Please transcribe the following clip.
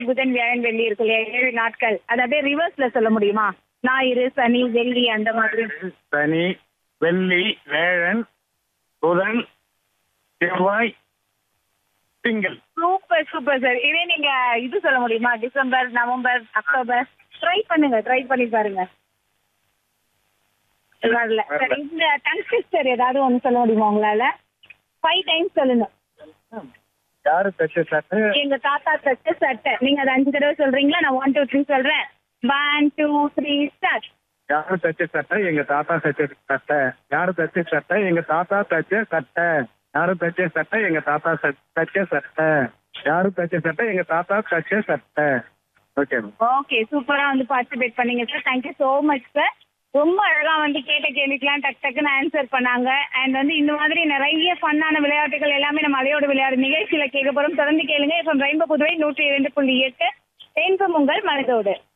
புதன் வியாழன் வெள்ளி இருக்கு இல்லையா ஏழு நாட்கள் அது அப்படியே ரிவர்ஸ்ல சொல்ல முடியுமா ஞாயிறு சனி வெள்ளி அந்த மாதிரி சனி வெள்ளி வேழன் புதன் செவ்வாய் திங்கள் சூப்பர் சூப்பர் சார் இதே நீங்க இது சொல்ல முடியுமா டிசம்பர் நவம்பர் அக்டோபர் ட்ரை பண்ணுங்க ட்ரை பண்ணி பாருங்க வரல சரி இந்த டங் சிஸ்டர் ஏதாவது ஒன்று சொல்ல முடியுமா உங்களால ஃபைவ் டைம்ஸ் சொல்லுங்க யாரு தச்ச சட்டை எங்க தாத்தா தச்ச சட்டை நீங்க அது அஞ்சு தடவை சொல்றீங்களா நான் ஒன் டூ த்ரீ சொல்றேன் ஒன் டூ த்ரீ ஸ்டார்ட் யாரு தச்ச சட்டை எங்க தாத்தா தச்ச சட்டை யாரு தச்ச சட்டை எங்க தாத்தா தச்ச சட்டை யாரு தச்ச சட்டை எங்க தாத்தா ச- தச்ச சட்டை யாரு தச்ச சட்டை எங்க தாத்தா தச்ச சட்டை ஓகே ஓகே சூப்பரா வந்து பார்ட்டிசிபேட் பண்ணீங்க sir thank you so much sir ரொம்ப அழகா வந்து கேட்ட கேள்விக்கெல்லாம் டக் டக்குன்னு ஆன்சர் பண்ணாங்க அண்ட் வந்து இந்த மாதிரி நிறைய ஃபன்னான விளையாட்டுகள் எல்லாமே நம்ம அலையோட விளையாடு நிகழ்ச்சியில கேட்க போறோம் தொடர்ந்து கேளுங்க இப்போ ரெயின்போ புதுவை நூற்றி இரண்டு புள்ளி எட்டு தேன்பம் உங்கள் மனதோடு